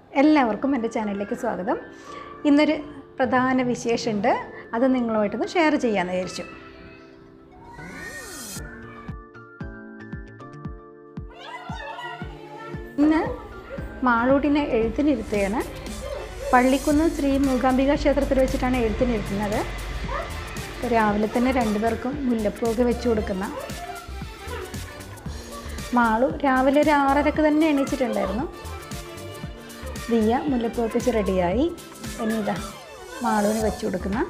എല്ലാവർക്കും എൻ്റെ ചാനലിലേക്ക് സ്വാഗതം ഇന്നൊരു പ്രധാന വിശേഷമുണ്ട് അത് നിങ്ങളുമായിട്ടൊന്ന് ഷെയർ ചെയ്യാമെന്ന് വിചാരിച്ചു ഇന്ന് മാളൂട്ടിനെ എഴുത്തിനിരുത്തുകയാണ് പള്ളിക്കുന്ന് ശ്രീ മൂകാംബിക ക്ഷേത്രത്തിൽ വെച്ചിട്ടാണ് എഴുത്തിനിരുത്തുന്നത് ഇപ്പോൾ രാവിലെ തന്നെ രണ്ടുപേർക്കും മുല്ലപ്പൂവൊക്കെ വെച്ച് കൊടുക്കുന്ന മാളു രാവിലെ ഒരു ആറരക്ക് തന്നെ എണീച്ചിട്ടുണ്ടായിരുന്നു ദിയ മുല്ലപ്പൂവൊക്കെ വെച്ച് റെഡിയായി ഇനി ഇതാ മാളുവിന് വെച്ച് കൊടുക്കുന്ന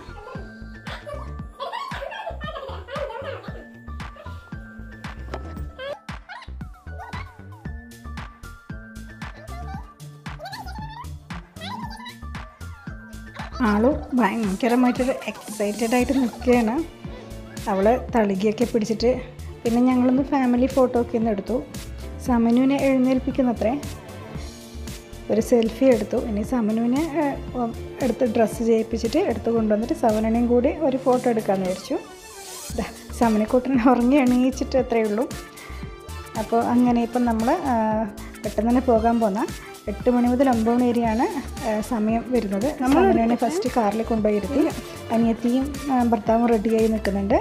ആളു ഭയങ്കരമായിട്ടൊരു എക്സൈറ്റഡ് ആയിട്ട് നിൽക്കുകയാണ് അവൾ തളികയൊക്കെ പിടിച്ചിട്ട് പിന്നെ ഞങ്ങളൊന്ന് ഫാമിലി ഫോട്ടോ ഒക്കെ ഒന്ന് എടുത്തു സമനുവിനെ എഴുന്നേൽപ്പിക്കുന്നത്രേ ഒരു സെൽഫി എടുത്തു ഇനി സമനുവിനെ ഏഹ്, ഉം, എടുത്ത് ഡ്രസ്സ് ചെയ്യിപ്പിച്ചിട്ട് എടുത്ത് കൊണ്ടുവന്നിട്ട് സമനനെയും കൂടി ഒരു ഫോട്ടോ എടുക്കാമെന്ന് വിചാരിച്ചു ദാ, സമനക്കൂട്ടൻ ഉറങ്ങി എണീച്ചിട്ട് അത്രയേ ഉള്ളൂ അപ്പോൾ അങ്ങനെ ഇപ്പം നമ്മൾ പെട്ടെന്ന് തന്നെ പോകാൻ പോന്ന എട്ട് മണി മുതൽ ഒമ്പത് മണി വരെയാണ് ആ, സമയം വരുന്നത് സമനുവിനെ ഫസ്റ്റ് കാറിൽ കൊണ്ടുപോയി ഇരുത്തി അനിയത്തിയും ആ, ഭർത്താവും റെഡിയായി നിൽക്കുന്നുണ്ട്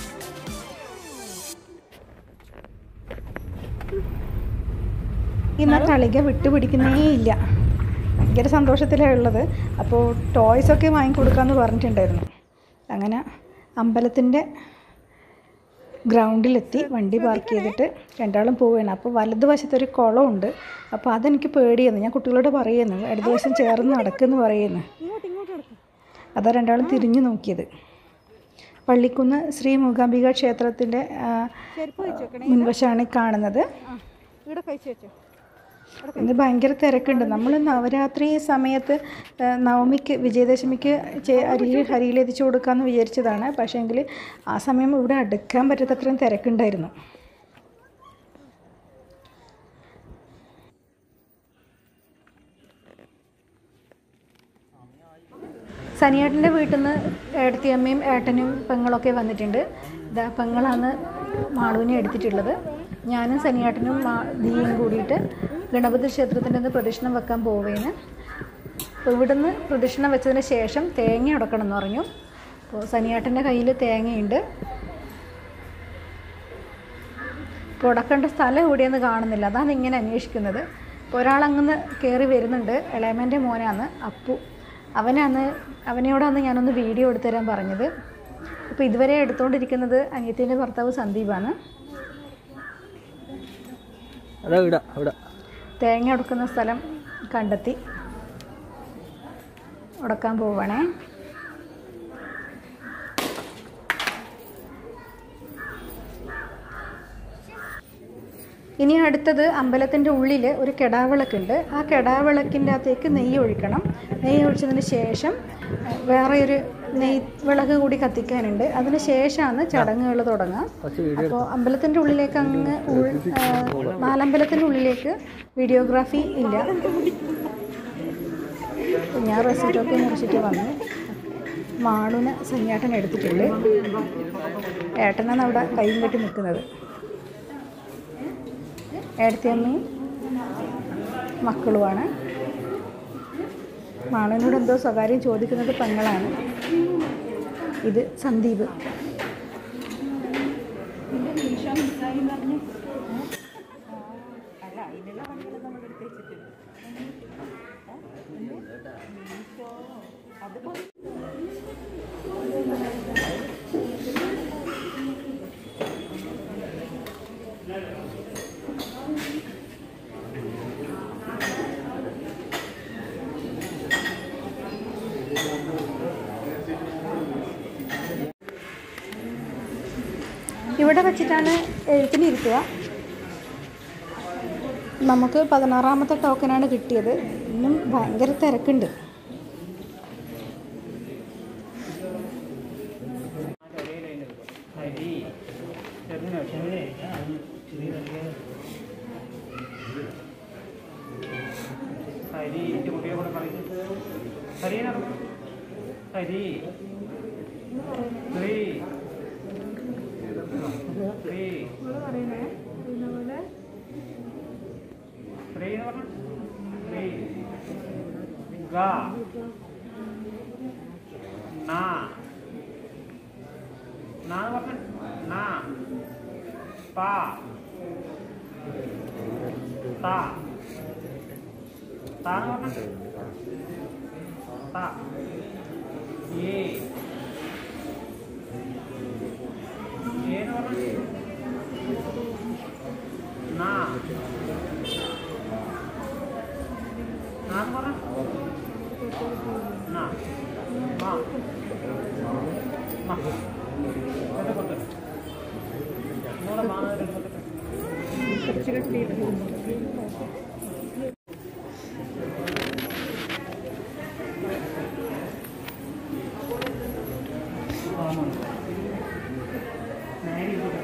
ഇന്ന് ആ കളിക വിട്ടുപിടിക്കുന്നേ ഇല്ല ഭയങ്കര സന്തോഷത്തിലാണ് ഉള്ളത് അപ്പോൾ ടോയ്സൊക്കെ വാങ്ങിക്കൊടുക്കാമെന്ന് പറഞ്ഞിട്ടുണ്ടായിരുന്നു അങ്ങനെ അമ്പലത്തിൻ്റെ ഗ്രൗണ്ടിലെത്തി വണ്ടി പാർക്ക് ചെയ്തിട്ട് രണ്ടാളും പോവുകയാണ് അപ്പോൾ വലതുവശത്ത് ഒരു കുളമുണ്ട് അപ്പോൾ അതെനിക്ക് പേടിയെന്ന് ഞാൻ കുട്ടികളോട് പറയുന്നു ഇടത് വശം ചേർന്ന് നടക്കുമെന്ന് പറയുന്നു അതാ രണ്ടാളും തിരിഞ്ഞു നോക്കിയത് പള്ളിക്കുന്ന് ശ്രീ മൂകാംബിക ക്ഷേത്രത്തിൻ്റെ ആ, മുൻവശമാണ് ഈ കാണുന്നത് ഇവിടെ കഴിച്ചു വെച്ചോ ഇന്ന് ഭയങ്കര തിരക്കുണ്ട് നമ്മൾ നവരാത്രി സമയത്ത് ആ, നവമിക്ക് വിജയദശമിക്ക് ചെ- അരിയിൽ ഹരിയിൽ എത്തിച്ചു കൊടുക്കാമെന്ന് വിചാരിച്ചതാണ് പക്ഷേങ്കിൽ ആ സമയം ഇവിടെ അടുക്കാൻ പറ്റാത്തത്രയും തിരക്കുണ്ടായിരുന്നു സനിയേട്ടൻ്റെ വീട്ടിൽ നിന്ന് ഏടത്തിയമ്മയും ഏട്ടനും പെങ്ങളൊക്കെ വന്നിട്ടുണ്ട് ഇതാ പെങ്ങളാണ് മാളുവിനെ എടുത്തിട്ടുള്ളത് ഞാനും സനിയേട്ടനും മാ ദിയയും കൂടിയിട്ട് ഗണപതി ക്ഷേത്രത്തിൻ്റെ നിന്ന് പ്രദക്ഷിണം വെക്കാൻ പോവുകയാണ് അപ്പോൾ ഇവിടുന്ന് പ്രദക്ഷിണം വെച്ചതിന് ശേഷം തേങ്ങ ഉടക്കണം എന്ന് പറഞ്ഞു അപ്പോൾ സനിയേട്ടൻ്റെ കയ്യിൽ തേങ്ങയുണ്ട് ഇപ്പോൾ ഉടക്കേണ്ട സ്ഥലം എവിടെയെന്ന് കാണുന്നില്ല അതാണ് ഇങ്ങനെ അന്വേഷിക്കുന്നത് ഇപ്പോൾ ഒരാളങ്ങന്ന് കയറി വരുന്നുണ്ട് ഇളയമേൻ്റെ മോനാണ് അപ്പു അവനാണ് അവനോടാണ് ഞാനൊന്ന് വീഡിയോ എടുത്തു തരാൻ പറഞ്ഞത് അപ്പോൾ ഇതുവരെ എടുത്തുകൊണ്ടിരിക്കുന്നത് അനിയത്തിൻ്റെ ഭർത്താവ് സന്ദീപാണ് അതാ ഇവിടെ അവിടെ തേങ്ങ ഉടക്കുന്ന സ്ഥലം കണ്ടെത്തി ഉടക്കാൻ പോവണേ ഇനി അടുത്തത് അമ്പലത്തിൻ്റെ ഉള്ളിൽ ഒരു കെടാവിളക്കുണ്ട് ആ കെടാവിളക്കിൻ്റെ അകത്തേക്ക് നെയ്യ് ഒഴിക്കണം നെയ്യ് ഒഴിച്ചതിന് ശേഷം ഏഹ്, വേറെ ഒരു നെയ് വിളക്ക് കൂടി കത്തിക്കാനുണ്ട് അതിന് ശേഷമാണ് ചടങ്ങുകൾ തുടങ്ങുക കുറച്ച് വീഡിയോ അപ്പോൾ അമ്പലത്തിൻ്റെ ഉള്ളിലേക്ക് അങ്ങ് ഉൾ ആ, നാലമ്പലത്തിൻ്റെ ഉള്ളിലേക്ക് വീഡിയോഗ്രാഫി ഇല്ല ഞാൻ റെസിറ്റൊക്കെ മുറിച്ചിട്ട് വന്നു മാണുന് സഞ്ഞാട്ടൻ എടുത്തിട്ടുണ്ട് ഏട്ടനാണ് അവിടെ കൈയും കെട്ടി നിൽക്കുന്നത് ഏടത്തിയമ്മയും മക്കളുമാണ് മാണുവിനോട് എന്തോ സ്വകാര്യം ചോദിക്കുന്നത് പെങ്ങളാണ് ഇത് സന്ദീപ് ഇവിടെ വെച്ചിട്ടാണ് എഴുത്തിന് ഇരുത്തുക നമുക്ക് പതിനാറാമത്തെ ടോക്കനാണ് കിട്ടിയത് ഇന്നും ഭയങ്കര തിരക്കുണ്ട് ഹരി എൻ്റെ കുട്ടിയെ കൂടെ പറയും ഹരിയാണ് ഹരി ശ്രീ ശ്രീ ശ്രീ എന്ന് പറഞ്ഞു ശ്രീ ഗ ന നാ എന്ന് പറഞ്ഞ നാ പ ത ത എന്ന് പറഞ്ഞ ത ഏ ഏന്ന് പറഞ്ഞ നാ നാന്ന് പറഞ്ഞ നാ മാ മാ ഇത് കൊടുത്ത് ഒന്നുകൂടെ മാ എന്ന് കൊടുത്തിട്ട് നേരെ ഇങ്ങോട്ട്.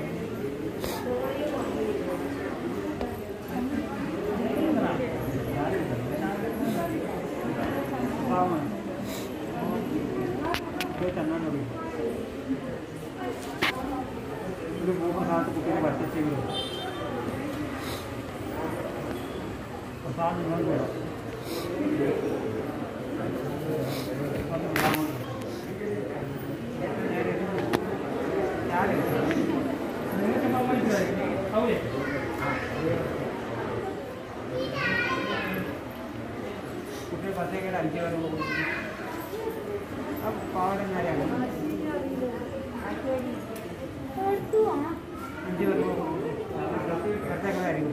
പാവം. ഇത് തന്നാ മതി. ഒരു മൂന്ന് ഭാഗത്ത് കുട്ടിയെ ഭർത്തിച്ചെങ്കിലും പ്രസാദം നിങ്ങൾ വേണം അത് പാവം. നേരെ ഇങ്ങോട്ട്. ചാടി. നിങ്ങൾക്ക് സമ്മതിക്കില്ലേ? ആവൂലേ? കുട്ടിയെ പത്തേക്കേട് അഞ്ച് വരുമ്പോൾ കൊടുക്കും ആ പാവടം കാര്യമാണ് അഞ്ച് വരുമ്പോൾ പത്തേക്കേട് കാര്യം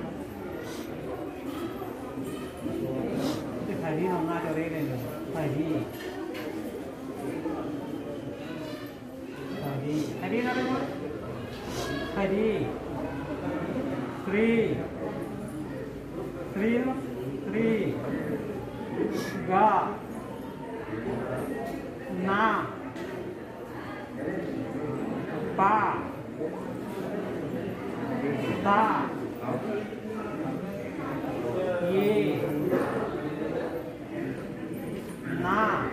ഇത് ഹരി നന്നായിട്ട് അറിയില്ലല്ലോ ഹരി ഹരി ഹരി എന്ന് പറയുമ്പോൾ ഹരി ശ്രീ ശ്രീ എന്ന് പറ- ശ്രീ ഗ ന പ ത ഏ ന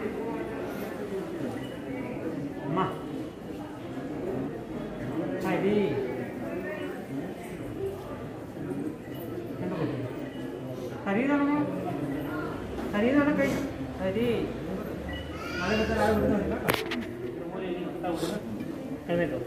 മ ഹരി എന്താ കൊടുത്തത്? ഹരി എന്നാണോ ഹരി എന്നാണ് കൈ ഹരി നാളെ ഇന്നത്തെ നാളെ വിടുന്നുണ്ട് കേട്ടോ ഇതുപോലെ ഇനി ഇട്ടാ വിടുന്നത്. എഴുന്നേറ്റോ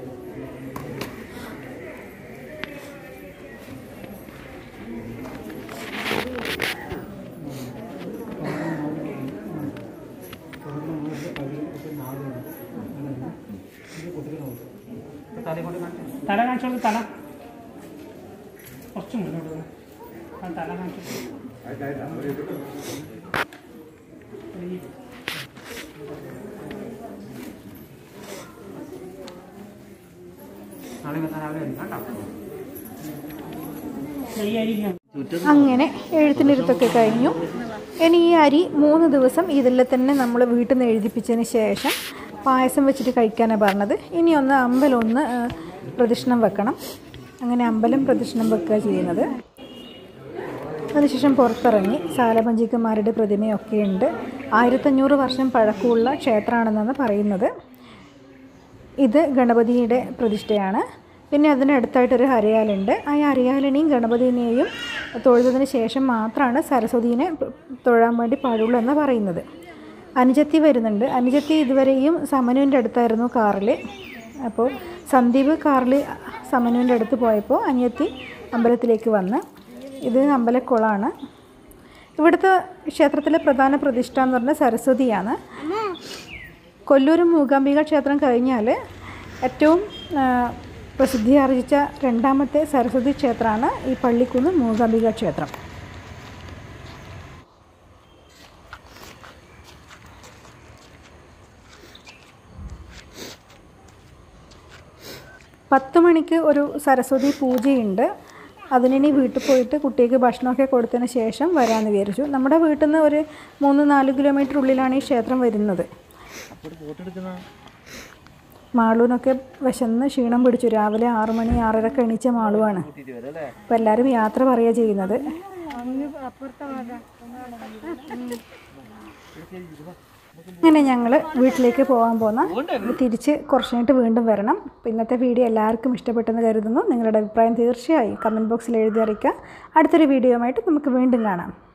തല കാണിച്ചു കൊടുക്ക് തല കുറച്ച് മുന്നോട്ട് പോ. ആ തല കാണിച്ചു കൊടുക്ക്. ഈ നാളെ വന്നാൽ രാവിലെ വരും കേട്ടോ ഈ അരി ഞാൻ അങ്ങനെ എഴുത്തിനിരുത്തൊക്കെ കഴിഞ്ഞു ഇനി ഈ അരി മൂന്ന് ദിവസം ഇതിൽ തന്നെ നമ്മൾ വീട്ടിൽ നിന്ന് എഴുതിപ്പിച്ചതിന് ശേഷം പായസം വെച്ചിട്ട് കഴിക്കാനാണ് പറഞ്ഞത് ഇനി ഒന്ന് അമ്പലം ഒന്ന് ആ, പ്രദക്ഷിണം വെക്കണം അങ്ങനെ അമ്പലം പ്രദക്ഷിണം വെക്കുക ചെയ്യുന്നത് അതിനുശേഷം പുറത്തിറങ്ങി സാലപഞ്ചിക്കന്മാരുടെ പ്രതിമയൊക്കെ ഉണ്ട് ആയിരത്തഞ്ഞൂറ് വർഷം പഴക്കമുള്ള ക്ഷേത്രമാണെന്നാണ് പറയുന്നത് ഇത് ഗണപതിയുടെ പ്രതിഷ്ഠയാണ് പിന്നെ അതിനടുത്തായിട്ടൊരു ഹരിയാലുണ്ട് ആ ഹരിയാലിനെയും ഗണപതിനെയും തൊഴുതതിന് ശേഷം മാത്രമാണ് സരസ്വതീനെ പ- തൊഴാൻ വേണ്ടി പാടുള്ളൂ എന്ന് പറയുന്നത് അനുജത്തി വരുന്നുണ്ട് അനുജത്തി ഇതുവരെയും സമനുവിൻ്റെ അടുത്തായിരുന്നു കാറിൽ അപ്പോൾ സന്ദീപ് കാറിൽ സമനുവിൻ്റെ അടുത്ത് പോയപ്പോൾ അനിയത്തി അമ്പലത്തിലേക്ക് വന്ന് ഇത് അമ്പലക്കുളമാണ് ഇവിടുത്തെ ക്ഷേത്രത്തിലെ പ്രധാന പ്രതിഷ്ഠ എന്ന് പറഞ്ഞാൽ സരസ്വതിയാണ് കൊല്ലൂർ മൂകാംബിക ക്ഷേത്രം കഴിഞ്ഞാൽ ഏറ്റവും ആ, പ്രസിദ്ധി ആർജിച്ച രണ്ടാമത്തെ സരസ്വതി ക്ഷേത്രമാണ് ഈ പള്ളിക്കുന്ന് മൂകാംബിക ക്ഷേത്രം പത്ത് മണിക്ക് ഒരു സരസ്വതി പൂജയുണ്ട് അതിനി വീട്ടിൽ പോയിട്ട് കുട്ടിക്ക് ഭക്ഷണമൊക്കെ കൊടുത്തതിന് ശേഷം വരാമെന്ന് വിചാരിച്ചു നമ്മുടെ വീട്ടിൽ നിന്ന് ഒരു മൂന്ന് നാല് കിലോമീറ്റർ ഉള്ളിലാണ് ഈ ക്ഷേത്രം വരുന്നത് മാളൂനൊക്കെ വിശന്ന് ക്ഷീണം പിടിച്ചു രാവിലെ ആറു മണി ആറരക്ക് എണീച്ച മാളുവാണ് അപ്പം എല്ലാവരും യാത്ര പറയുക ചെയ്യുന്നത് അങ്ങനെ ഞങ്ങൾ വീട്ടിലേക്ക് പോകാൻ പോന്ന തിരിച്ച് കുറച്ച് കഴിഞ്ഞിട്ട് വീണ്ടും വരണം അപ്പോൾ ഇന്നത്തെ വീഡിയോ എല്ലാവർക്കും ഇഷ്ടപ്പെട്ടെന്ന് കരുതുന്നു നിങ്ങളുടെ അഭിപ്രായം തീർച്ചയായും കമൻറ്റ് ബോക്സിൽ എഴുതി അറിയിക്കുക അടുത്തൊരു വീഡിയോയുമായിട്ട് നമുക്ക് വീണ്ടും കാണാം